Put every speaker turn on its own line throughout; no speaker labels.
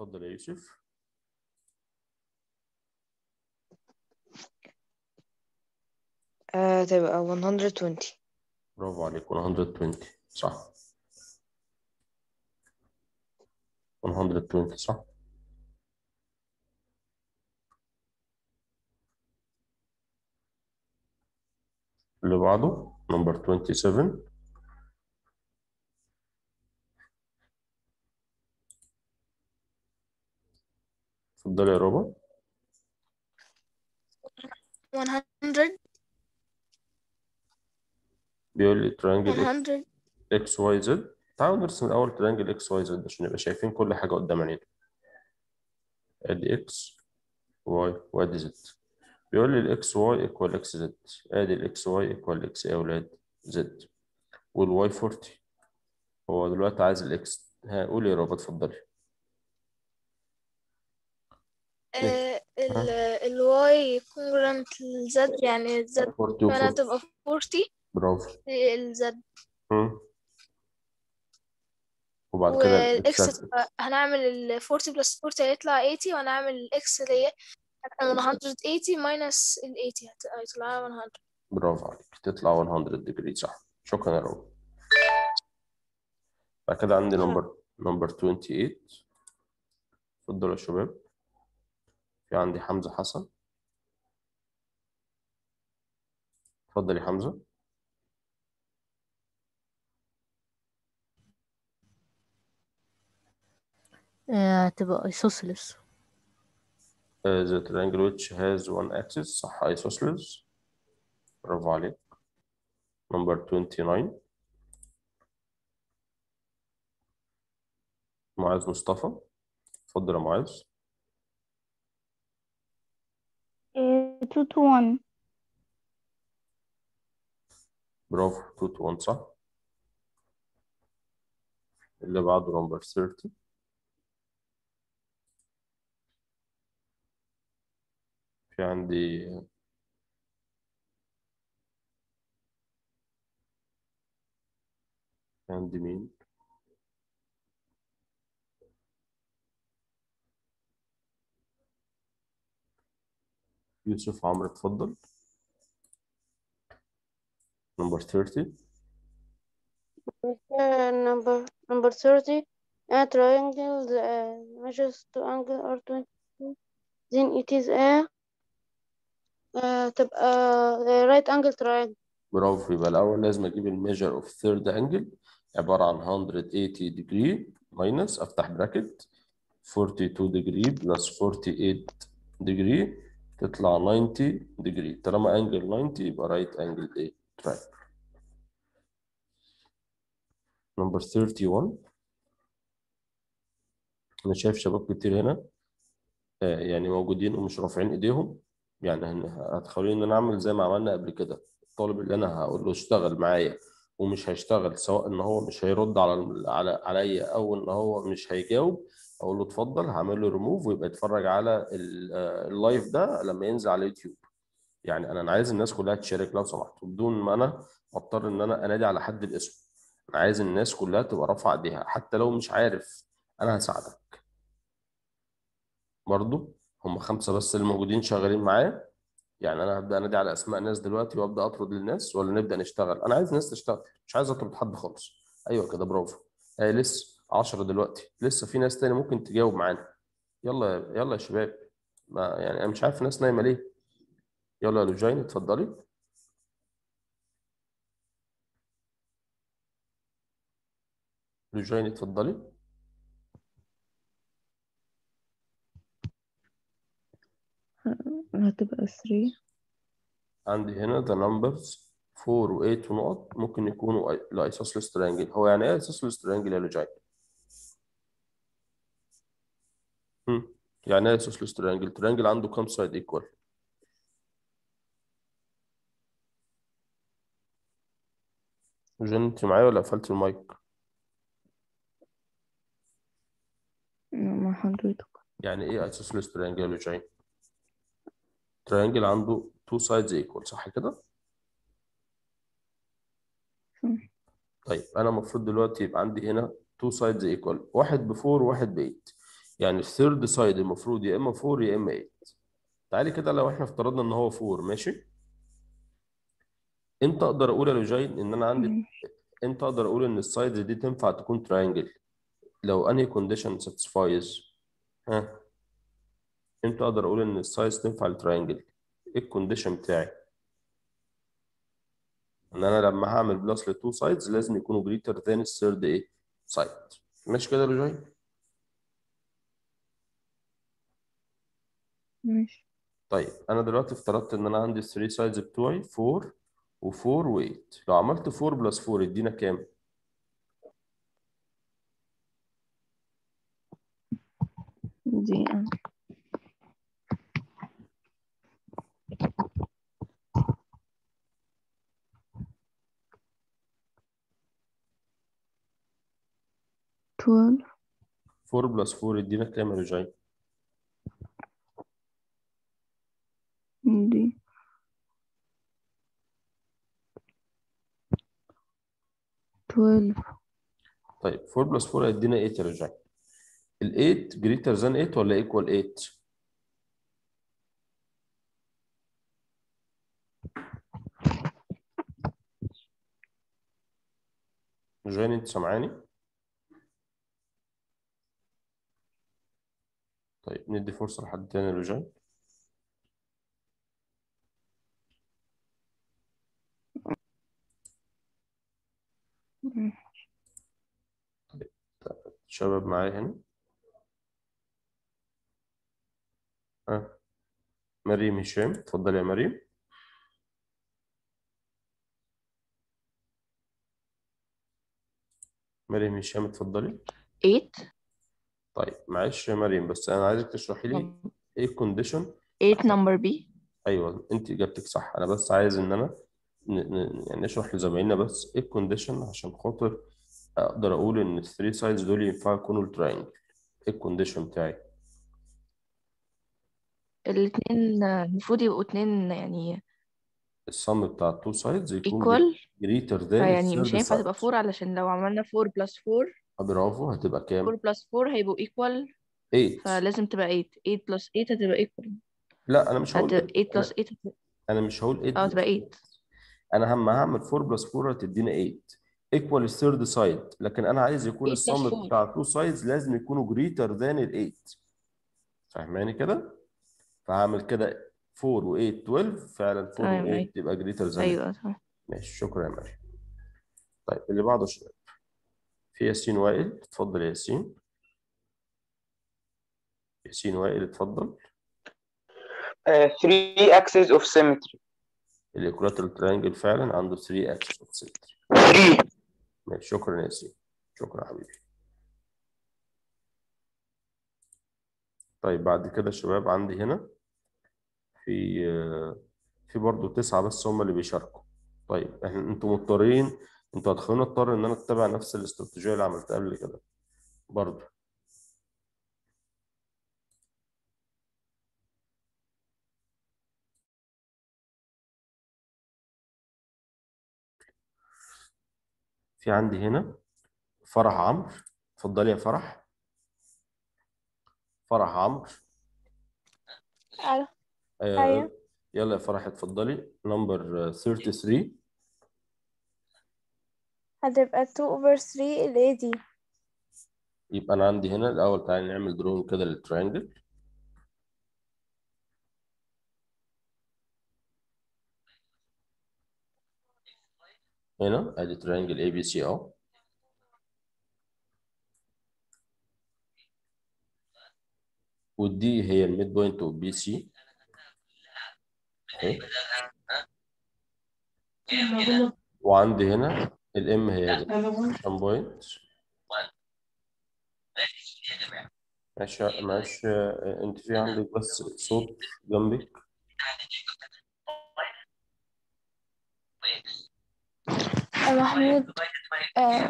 اتفضل يا يوسف
آه تبقى 120
برافو عليك 120 صح 120 صح اللي بعده نمبر 27 اتفضل يا روبا
100
بيقول لي تريانجل
100
اكس واي زد تعالوا نرسم الاول تريانجل اكس واي زد عشان نبقى شايفين كل حاجه قدام عينينا ادي اكس واي وادي زد بيقول لي الاكس واي ايكوال اكس زد ادي الاكس واي ايكوال اكس يا اولاد زد والواي 40 هو دلوقتي عايز الاكس ها قولي يا روبا اتفضلي
آه، ال الواي congruent للزد يعني الزد
40
فأنا
و40
تبقى 40
برافو
الزد
مم. وبعد كده
والاكس
الاكس
تبقى هنعمل ال 40 بلس 40 هيطلع 80 وهنعمل الاكس اللي هي هتبقى 180 minus ال 80 هت- هيطلع 100
برافو عليك تطلع 100 ديجري صح شكرا يا روبا بعد كده عندي نمبر نمبر 28 اتفضلوا يا شباب في عندي حمزة حسن اتفضل يا حمزة
آه، هتبقى isosceles
Uh, the triangle which has one axis صح isosceles برافو عليك number 29 معاذ مصطفى اتفضل يا معاذ
2 to 1
برافو 2 to 1 صح اللي بعده number 30 في عندي في عندي مين يوسف عمرو اتفضل number 30
Uh, number number 30 a triangle the uh, measures two angle are 22 then it is a uh, تبقى a right angle triangle
برافو يبقى الأول لازم أجيب الميجر أوف ثيرد أنجل عبارة عن 180 degree minus أفتح براكت 42 degree plus 48 degree تطلع 90 degree طالما أنجل 90 يبقى رايت أنجل إيه؟ triangle نمبر 31 أنا شايف شباب كتير هنا آه، يعني موجودين ومش رافعين إيديهم يعني هن- هتخلوني إن أنا أعمل زي ما عملنا قبل كده الطالب اللي أنا هقول له اشتغل معايا ومش هيشتغل سواء إن هو مش هيرد على على عليا أو إن هو مش هيجاوب أقول له اتفضل هعمل له ريموف ويبقى يتفرج على ال- آه، اللايف ده لما ينزل على اليوتيوب يعني أنا عايز الناس كلها تشارك لو سمحت بدون ما أنا أضطر إن أنا أنادي على حد باسمه أنا عايز الناس كلها تبقى رافعة إيديها حتى لو مش عارف أنا هساعدك برضو هم خمسة بس اللي موجودين شغالين معايا يعني انا هبدا انادي على اسماء ناس دلوقتي وابدا اطرد الناس ولا نبدا نشتغل انا عايز ناس تشتغل مش عايز اطرد حد خالص ايوه كده برافو آه لسه 10 دلوقتي لسه في ناس تاني ممكن تجاوب معانا يلا يلا يا شباب ما يعني انا مش عارف الناس نايمه ليه يلا يا لوجين اتفضلي لوجين اتفضلي
هتبقى 3
عندي هنا the numbers 4 و8 ونقط ممكن يكونوا الايسوسلس ترينجل هو يعني ايه ايسوسلس ترينجل يا لوجين هم. يعني ايه ايسوسلس ترينجل ترينجل عنده كام سايد ايكوال لوجين انت معايا ولا قفلت المايك
مع حضرتك
يعني ايه ايسوسلس ترينجل يا لوجين ترينجل عنده تو سايدز ايكوال صح كده
صح.
طيب انا المفروض دلوقتي يبقى عندي هنا تو سايدز ايكوال واحد ب 4 وواحد ب 8 يعني الثيرد سايد المفروض يا اما 4 يا اما 8 تعالي كده لو احنا افترضنا ان هو 4 ماشي امتى اقدر اقول يا لوجين ان انا عندي
مم.
امتى اقدر اقول ان السايدز دي تنفع تكون تراينجل لو انهي كونديشن ساتسفايز ها امتى اقدر اقول ان السايز تنفع للتراينجل ايه الكونديشن بتاعي ان انا لما هعمل بلس للتو سايدز لازم يكونوا جريتر ذان الثيرد ايه سايد ماشي كده يا لوجين
ماشي
طيب انا دلوقتي افترضت ان انا عندي الثري سايدز بتوعي 4 و4 و8 لو عملت 4 بلس 4 يدينا كام
دي twelve
4 بلس 4 يدينا كام يا لوجين
دي twelve
طيب 4 بلس 4 هيدينا 8 يا لوجين ال 8 جريتر ذان 8 ولا ايكوال 8 لوجين انت سامعاني طيب ندي فرصة لحد تاني يا لوجين شباب معايا هنا ها مريم هشام اتفضلي يا مريم مريم هشام اتفضلي
8
طيب معلش يا مريم بس انا عايزك تشرحي لي ايه الكونديشن
8 number B
ايوه انت اجابتك صح انا بس عايز ان انا ن... ن... يعني نشرح لزمايلنا بس ايه الكونديشن عشان خاطر اقدر اقول ان الثري سايدز دول ينفعوا يكونوا التراينجل ايه الكونديشن بتاعي
الاثنين المفروض يبقوا اتنين يعني
السم بتاع التو سايدز يكون
equal
greater than
فيعني مش
الثيرد
هينفع تبقى
سايد
4 علشان لو عملنا 4 plus 4
برافو هتبقى
4
كام
plus 4 هيبقوا equal
8
فلازم تبقى 8 8 plus 8 هتبقى equal
لا انا مش هقول
هت... 8
انا,
plus 8 هت-
أنا مش هقول 8
اه
بلس
تبقى 8
انا هم هعمل 4 بلس 4 هتدينا 8 ايكوال الثيرد سايد لكن انا عايز يكون
8 plus
السم
4
بتاع التو سايدز لازم يكونوا greater than ال 8 فاهماني كده فهعمل كده 4 و8 12 فعلا 4
تمام
و8
ايوه
تبقى greater than
ايوه تمام
ماشي شكرا يا مريم طيب اللي بعده يا شباب في ياسين وائل اتفضل يا ياسين ياسين وائل اتفضل
Uh, three axes of symmetry.
الايكولاترال تريانجل فعلا عنده 3 اكسس اوف سيمتري
Three.
ماشي شكرا يا ياسين شكرا حبيبي طيب بعد كده يا شباب عندي هنا في في برضه تسعة بس هم اللي بيشاركوا طيب احنا انتوا مضطرين انتوا هتخلوني اضطر ان انا اتبع نفس الاستراتيجية اللي عملتها قبل كده برضه في عندي هنا فرح عمرو اتفضلي يا فرح فرح عمرو
ألو.
آه،
أيوة.
يلا يا فرح اتفضلي نمبر 33
هتبقى 2 over 3 ال AD
يبقى انا عندي هنا الاول تعالى نعمل درون كده للتريانجل هنا ادي تريانجل اي بي سي اهو والدي هي الميد بوينت اوف بي سي اهي وعندي هنا الام هي الجنكشن بوينت ماشي ماشي آه، انت في عندك بس صوت جنبك
آه، محمود آه،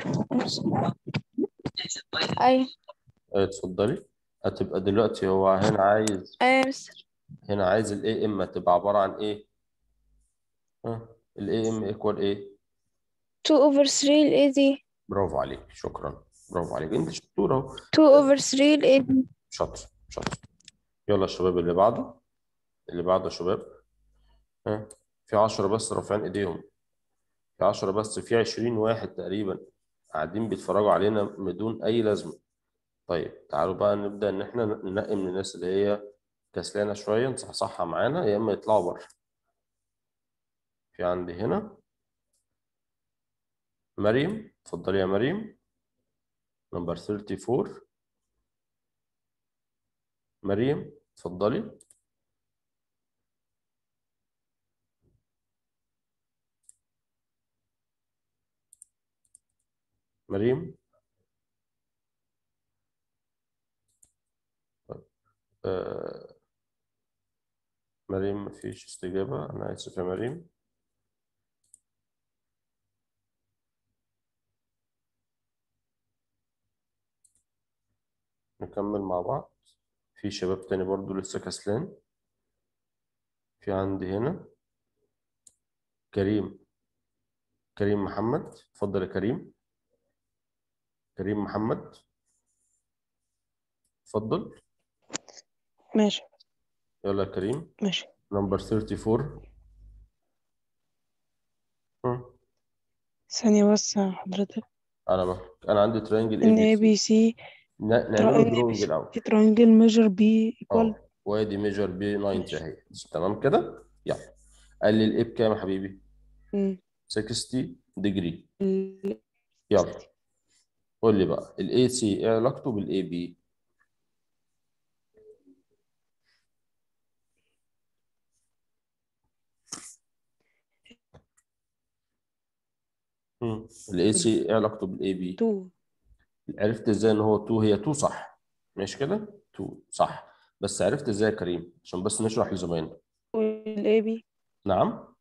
أيوة
آه، اتفضلي هتبقى دلوقتي هو هنا عايز
أيوة يا مستر
هنا عايز الاي ام تبقى عبارة عن ايه؟ ها الاي ام ايكوال ايه؟
2 over 3 ال AD
برافو عليك شكرا برافو عليك انت شطورة اهو
2 over 3 ال AD
شاطر شاطر يلا يا شباب اللي بعده اللي بعده يا شباب ها في 10 بس رافعين ايديهم في 10 بس في 20 واحد تقريبا قاعدين بيتفرجوا علينا بدون اي لازمه طيب تعالوا بقى نبدا ان احنا ننقي من الناس اللي هي كسلانه شويه نصحصحها معانا يا اما يطلعوا بره في عندي هنا مريم اتفضلي يا مريم نمبر 34 مريم اتفضلي مريم طيب. آه. مريم مفيش استجابة أنا آسف يا مريم نكمل مع بعض في شباب تاني برضو لسه كسلان في عندي هنا كريم كريم محمد اتفضل يا كريم كريم محمد اتفضل
ماشي
يلا يا كريم
ماشي
نمبر 34 هم.
ثانية بس حضرتك
انا ما. انا عندي ترينجل
ان
اي
اي
بي
بي
سي
سي
نعمله دروينج الاول
ترانجل ميجر بي ايكوال
اه وادي ميجر بي 90 اهي تمام كده يلا قال لي الايه بكام يا حبيبي 60 ديجري يلا قول لي بقى الاي سي ايه علاقته بالاي بي الاي سي ايه علاقته بالاي بي
2
عرفت ازاي ان هو 2 هي 2 صح ماشي كده 2 صح بس عرفت ازاي يا كريم عشان بس نشرح لزمايلنا
والاي بي
نعم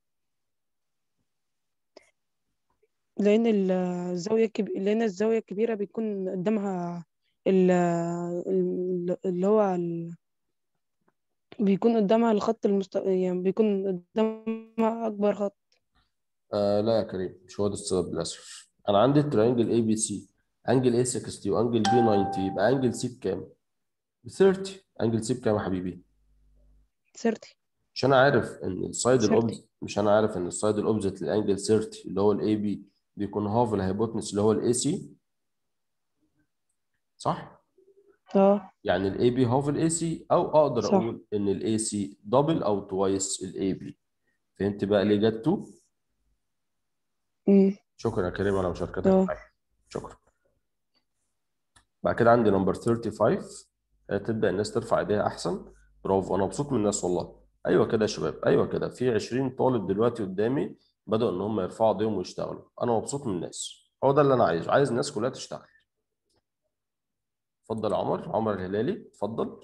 لان ال- الزاوية الكب... لان الزاوية الكبيرة بيكون قدامها ال... ال- اللي هو ال... بيكون قدامها الخط المست... يعني بيكون قدامها اكبر خط
آه لا يا كريم مش هو ده السبب للاسف انا عندي الترينجل اي بي سي انجل اي 60 وانجل بي 90 يبقى انجل سي بكام؟ ب 30 انجل سي بكام يا حبيبي؟
30
مش انا عارف ان السايد
30.
الاوبزيت مش انا عارف ان السايد الاوبزيت للانجل 30 اللي هو الاي بي بيكون هاف الهايبوتنس اللي هو الاي سي صح؟
اه
يعني الاي بي هاف الاي سي او اقدر
صح.
اقول ان الاي سي دبل او توايس الاي بي فهمت بقى ليه جت 2
امم
شكرا يا كريم على مشاركتك
اه.
معايا شكرا بعد كده عندي نمبر 35 آه، تبدا الناس ترفع ايديها احسن برافو انا مبسوط من الناس والله ايوه كده يا شباب ايوه كده في 20 طالب دلوقتي قدامي بدأوا ان هم يرفعوا ايديهم ويشتغلوا انا مبسوط من الناس هو ده اللي انا عايزه عايز الناس كلها تشتغل اتفضل يا عمر عمر الهلالي اتفضل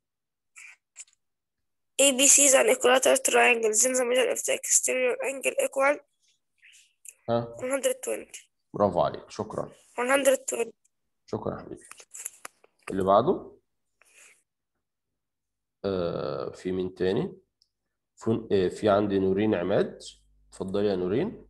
ABC is an equilateral triangle. Then the middle of the exterior angle equal
ها
120.
برافو عليك شكرا
120.
شكرا يا حبيبي اللي بعده آه في مين تاني في, آه في عندي نورين عماد اتفضلي يا نورين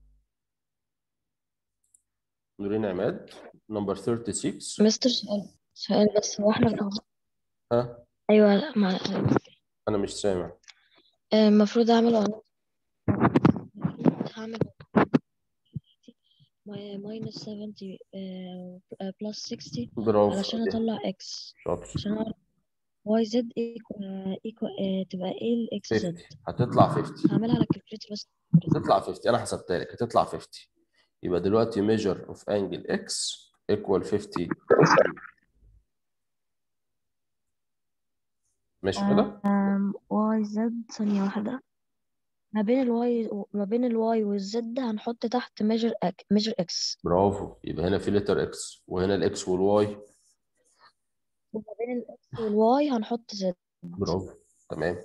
نورين عماد نمبر 36
مستر سؤال سؤال بس هو احنا بنقول-
ها
ايوه لا ما
انا مش سامع
آه، المفروض اعمل المفروض هعمل ماينس 70 بلس 60
برافو
علشان
عليك.
اطلع اكس
شاطر
عشان اعرف واي زد ايكو تبقى ايه الاكس
50
زد
هتطلع 50
هعملها على الكالكوليتر بس
هتطلع 50 انا حسبتها لك هتطلع 50 يبقى دلوقتي measure of angle x equal 50 ماشي كده
واي زد ثانية واحدة ما بين الواي ما بين الواي والزد هنحط تحت ميجر اك ميجر اكس
برافو يبقى هنا في لتر x وهنا الاكس والواي
وما بين الاكس والواي هنحط زد
برافو تمام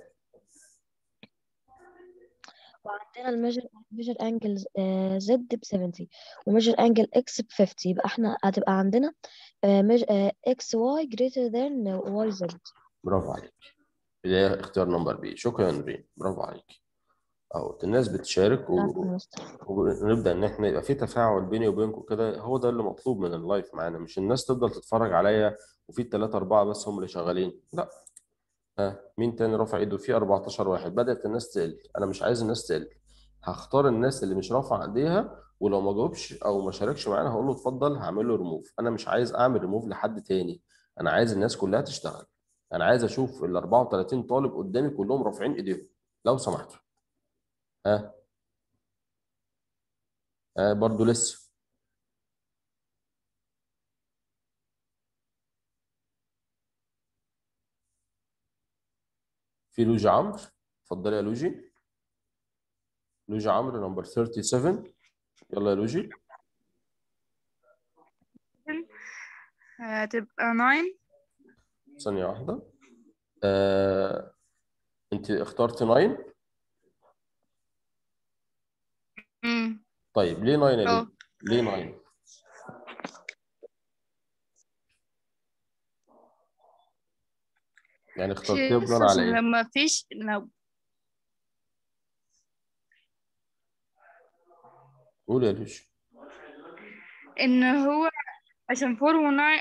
وعندنا الميجر ميجر انجل زد ب 70 وميجر انجل اكس ب 50 يبقى احنا هتبقى عندنا اكس واي greater than واي زد
برافو عليك اللي هي اختيار نمبر بي شكرا يا نورين برافو عليك اهو الناس بتشارك و...
عارفة يا مستر
ونبدا ان احنا يبقى في تفاعل بيني وبينكم كده هو ده اللي مطلوب من اللايف معانا مش الناس تفضل تتفرج عليا وفي الثلاثه اربعه بس هم اللي شغالين لا ها مين تاني رافع ايده في 14 واحد بدات الناس تقل انا مش عايز الناس تقل هختار الناس اللي مش رافعه ايديها ولو ما جاوبش او ما شاركش معانا هقول له اتفضل هعمل له ريموف انا مش عايز اعمل ريموف لحد تاني انا عايز الناس كلها تشتغل انا عايز اشوف ال 34 طالب قدامي كلهم رافعين ايديهم لو سمحتوا ها ها برضو لسه في لوجي عمرو اتفضلي يا لوجي لوجي عمرو نمبر 37 يلا يا لوجي
هتبقى 9
ثانية واحدة آه... انت اخترت 9
امم
طيب ليه 9 يا
اه
لوجي ليه 9 يعني اخترتيه بناء على
عشان
ايه
لما فيش لو
قول يا لوجي
ان هو عشان فور وناين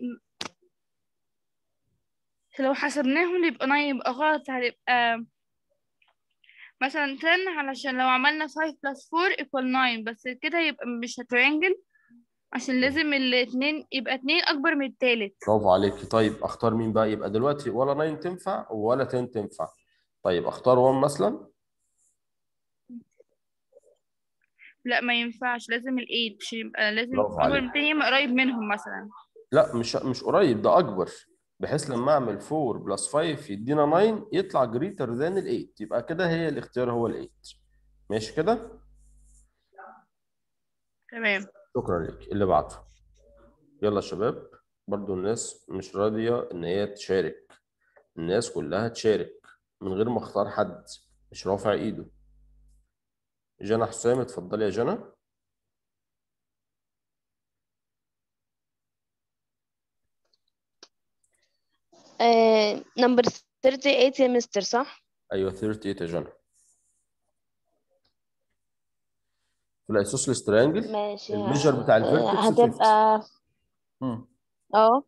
لو حسبناهم يبقى ناين يبقى غلط هتبقى مثلا 10 علشان لو عملنا 5 plus 4 equal 9 بس كده يبقى مش هترينجل عشان لازم الاتنين يبقى اتنين أكبر من التالت
برافو عليكي طيب اختار مين بقى يبقى دلوقتي ولا 9 تنفع ولا 10 تنفع طيب اختار 1 مثلا
لا ما ينفعش لازم الايد مش يبقى لازم
برافو
أكبر
عليك
من التاني يبقى قريب منهم مثلا
لا مش مش قريب ده اكبر بحيث لما اعمل 4 بلس 5 يدينا 9 يطلع جريتر ذان ال 8 يبقى كده هي الاختيار هو ال 8 ماشي كده
تمام
شكرا لك اللي بعده يلا يا شباب برضو الناس مش راضية ان هي تشارك الناس كلها تشارك من غير ما اختار حد مش رافع ايده جنى حسام اتفضلي يا جنى
نمبر 38 يا مستر صح؟
ايوه 38 يا جنى في الايسوسيلس تريانجل
ماشي
الميجر بتاع
آه،
الفيرتكس 50
هتبقى
مم.
اه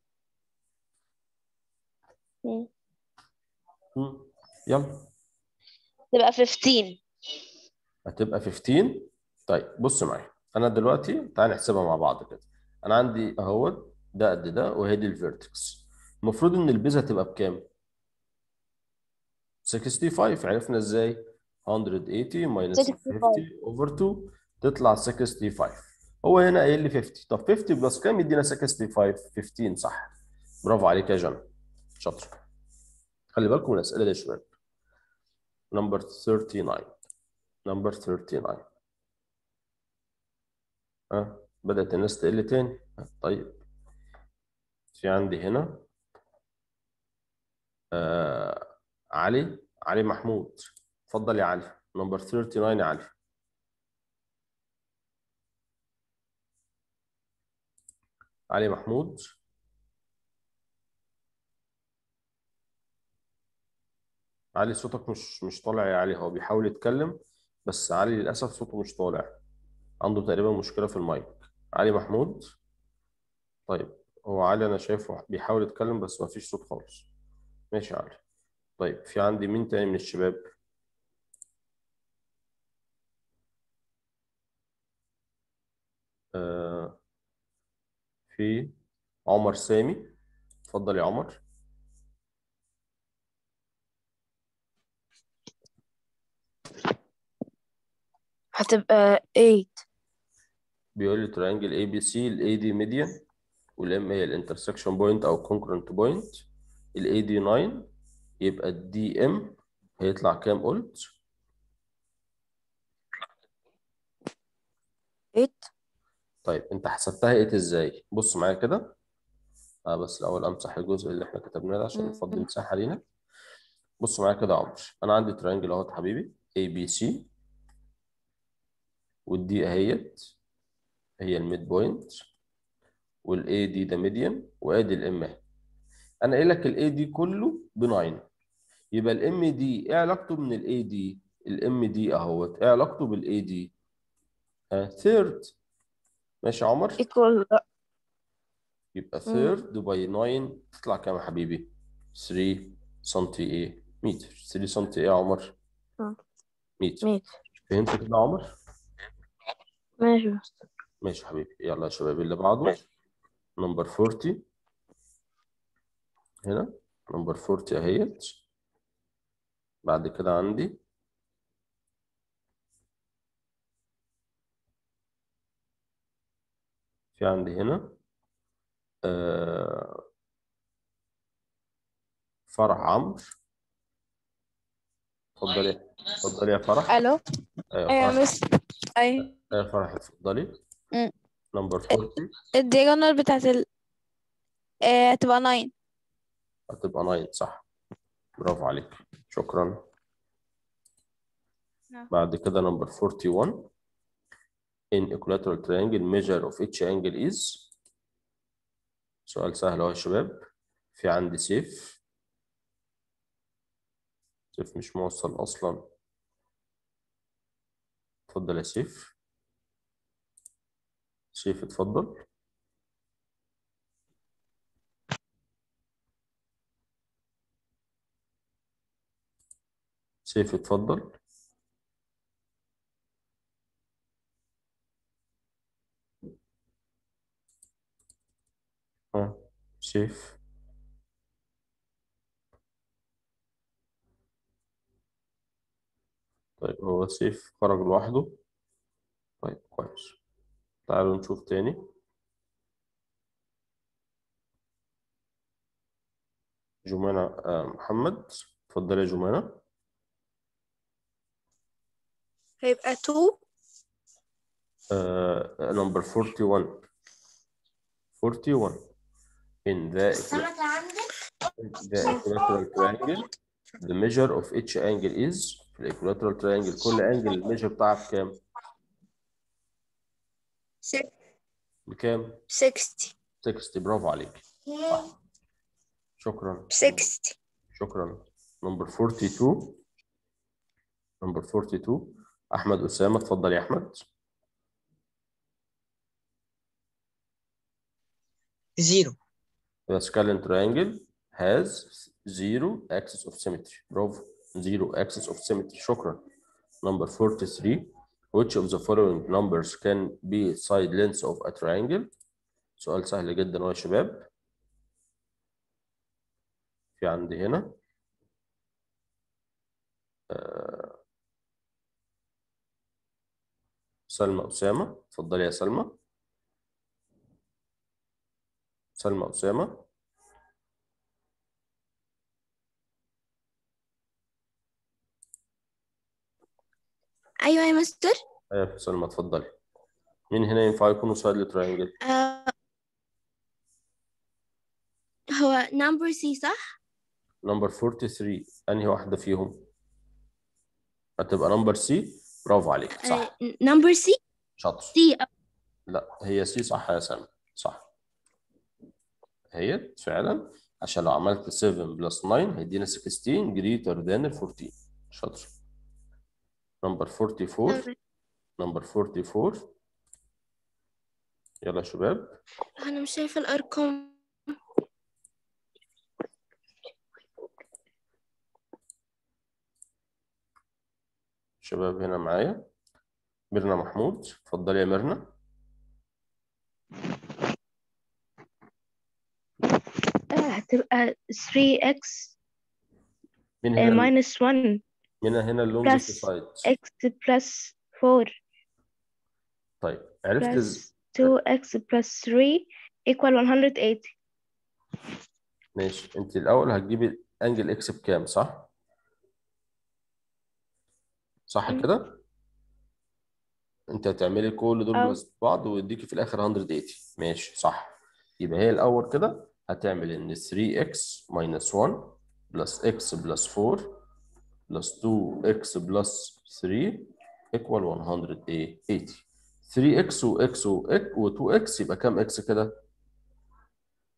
مم.
مم. يلا
تبقى 15
هتبقى 15 طيب بص معايا انا دلوقتي تعال نحسبها مع بعض كده انا عندي اهو ده قد ده وهي دي الفيرتكس المفروض ان البيز هتبقى بكام 65 عرفنا ازاي 180 minus
65
50 over 2 تطلع 65 هو هنا قايل لي 50 طب 50 بلس كام يدينا 65 15 صح برافو عليك يا جنى شاطر خلي بالكم من الاسئله دي يا شباب نمبر 39 نمبر 39 ها بدأت الناس تقل تاني طيب في عندي هنا آه علي علي محمود اتفضل يا علي نمبر 39 يا علي علي محمود علي صوتك مش مش طالع يا علي هو بيحاول يتكلم بس علي للأسف صوته مش طالع عنده تقريبا مشكلة في المايك علي محمود طيب هو علي أنا شايفه بيحاول يتكلم بس مفيش صوت خالص ماشي يا علي طيب في عندي مين تاني من الشباب آه في عمر سامي اتفضل يا عمر
هتبقى 8
بيقول لي تريانجل اي بي سي الاي دي ميديان والام هي الانترسكشن بوينت او كونكرنت بوينت الاي دي 9 يبقى الدي ام هيطلع كام قلت
8
طيب انت حسبتها ايه ازاي بص معايا كده آه بس الاول امسح الجزء اللي احنا كتبناه ده عشان نفضي مساحه لينا بص معايا كده يا عمر انا عندي تريانجل اهوت حبيبي اي بي سي والدي اهيت هي الميد بوينت والاي دي ده ميديان وادي الام اهي انا قايل لك الاي دي كله ب 9 يبقى الام دي ايه علاقته من الاي دي الام دي اهوت ايه علاقته بالاي دي ها ثيرد ماشي يا عمر
equal
يبقى
مم.
ثيرد باي 9 تطلع كام يا حبيبي 3 سنتي ايه متر 3 سنتي ايه يا عمر
آه.
متر
متر
فهمت كده يا عمر
ماشي بس
ماشي يا حبيبي يلا يا شباب اللي بعده نمبر 40 هنا نمبر 40 اهيت بعد كده عندي في عندي هنا آه فرح عمرو اتفضلي اتفضلي يا فرح
الو
ايوه
ايوه
فرح
مس اي
ايوه فرح اتفضلي
مم.
نمبر 40
الدياجونال بتاعت ال آه، تبقى 9
هتبقى 9 صح برافو عليك شكرا
نعم.
بعد كده نمبر 41 in equilateral triangle measure of each angle is سؤال سهل اهو يا شباب في عندي سيف سيف مش موصل اصلا اتفضل يا سيف سيف اتفضل سيف اتفضل ها سيف طيب هو سيف خرج لوحده طيب كويس تعالوا نشوف تاني جمانة آه، محمد اتفضل يا جمانة
هيبقى 2
uh, number 41 41 in the the equilateral triangle the measure of each angle is في equilateral triangle كل angle الميجر بتاعها بكام؟ بكام؟
60
60 برافو عليك صح شكرا
60
شكرا نمبر 42 نمبر 42 احمد اسامه اتفضل يا احمد
زيرو
The scalene triangle has zero axis of symmetry. برافو. Zero axis of symmetry. شكرا. Number 43. Which of the following numbers can be side lengths of a triangle? سؤال سهل جدا أهو يا شباب. في عندي هنا آه، سلمى أسامة. اتفضلي يا سلمى. سلمى أسامة.
ايوه يا مستر
ايوه يا سلمى اتفضلي. مين هنا ينفع يكونوا سايد لتراينجل؟
آه هو نمبر سي صح
نمبر 43 انهي واحدة فيهم؟ هتبقى نمبر سي برافو عليك صح
نمبر سي
شاطر
سي
لا هي سي صح يا سلمى صح هي فعلا عشان لو عملت 7 بلس 9 هيدينا 16 greater than ال 14 شاطر نمبر 44 نمبر 44 يلا يا شباب
انا مش شايفه الارقام
شباب هنا معايا ميرنا محمود اتفضلي يا ميرنا
آه، هتبقى 3x
مين
آه،
هنا
minus 1
مين هنا اللونجست
plus
سايد
x plus 4
طيب عرفت إز-
plus 2x plus 3 equal 180
ماشي انت الاول هتجيبي انجل اكس بكام صح صح
مم.
كده انت هتعملي كل دول
اه
بلس بعض ويديكي في الاخر 180 ماشي صح يبقى هي الاول كده هتعمل ان 3x minus 1 plus x plus 4 plus 2x plus 3 equal 180 3x و x و و 2x يبقى كام x كده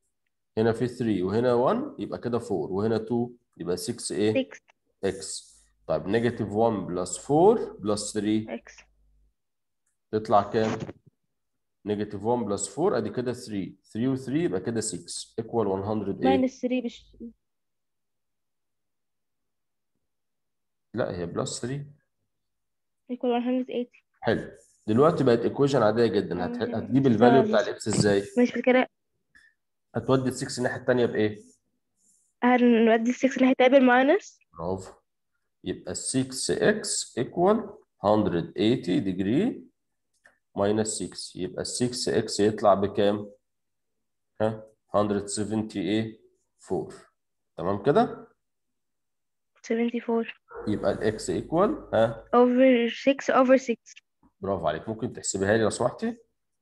هنا في 3 وهنا 1 يبقى كده 4 وهنا 2 يبقى 6 ايه
6
x طيب نيجاتيف 1 بلس 4 بلس 3
اكس
تطلع كام؟ نيجاتيف 1 بلس 4 ادي كده 3 3 و3 يبقى كده 6 ايكوال 100 ايه؟
ماينس 3 بش
لا هي بلس 3
equal 180
حلو دلوقتي بقت ايكويشن عاديه جدا هت... هتجيب الفاليو بتاع الاكس ازاي؟
مش كده
هتودي ال 6 الناحيه الثانيه بايه؟
هنودي ال 6 اللي هيتقابل ماينس
برافو يبقى 6x equal 180 degree minus 6 يبقى 6x يطلع بكام؟ ها 170 ايه 4 تمام كده؟
74
يبقى الاكس equal ها
over 6 over 6
برافو عليك ممكن تحسبها لي لو سمحتي؟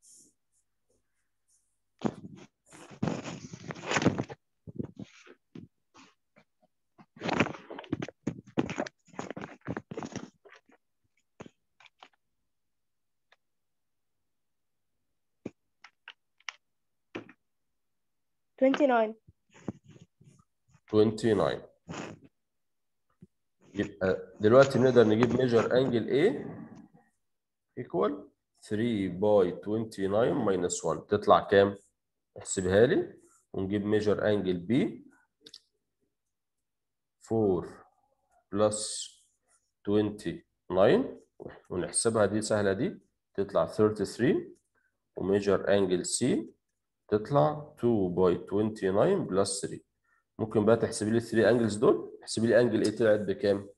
twenty nine
29 يبقى دلوقتي نقدر نجيب ميجر انجل A equal 3 باي 29 minus 1 تطلع كام؟ احسبها لي ونجيب ميجر انجل B 4 بلس 29 ونحسبها دي سهلة دي تطلع 33 وميجر انجل C تطلع 2 باي 29 بلس 3 ممكن بقى تحسبي لي 3 انجلز دول احسبي لي انجل ايه طلعت بكام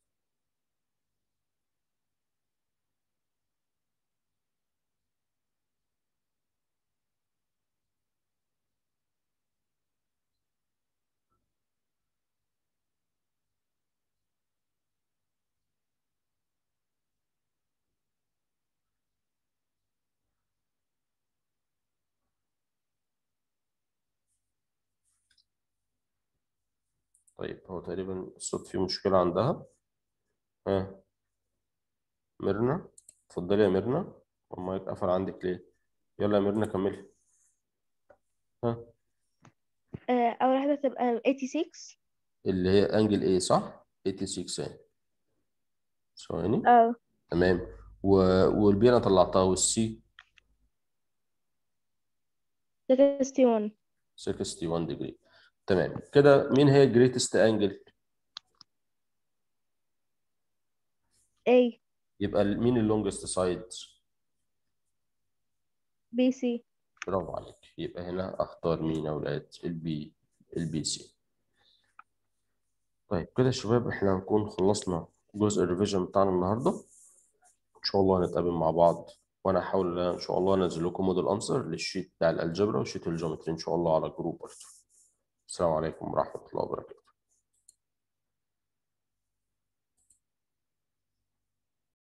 طيب هو تقريبا الصوت فيه مشكلة عندها ها ميرنا اتفضلي يا ميرنا المايك قفل عندك ليه يلا يا ميرنا كملي ها
آه، أول واحدة تبقى 86
اللي هي انجل ايه صح 86 اهي ثواني
اه
تمام و... والبي انا طلعتها والسي
61
61 ديجري تمام كده مين هي جريتست انجل
A
يبقى ال- مين اللونجست سايد
B C
برافو عليك يبقى هنا اختار مين يا اولاد البي البي سي طيب كده يا شباب احنا هنكون خلصنا جزء الريفيجن بتاعنا النهارده ان شاء الله هنتقابل مع بعض وانا هحاول ان شاء الله انزل لكم موديل انسر للشيت بتاع الالجبرا وشيت الجيومتري ان شاء الله على جروب برضه السلام عليكم ورحمه الله وبركاته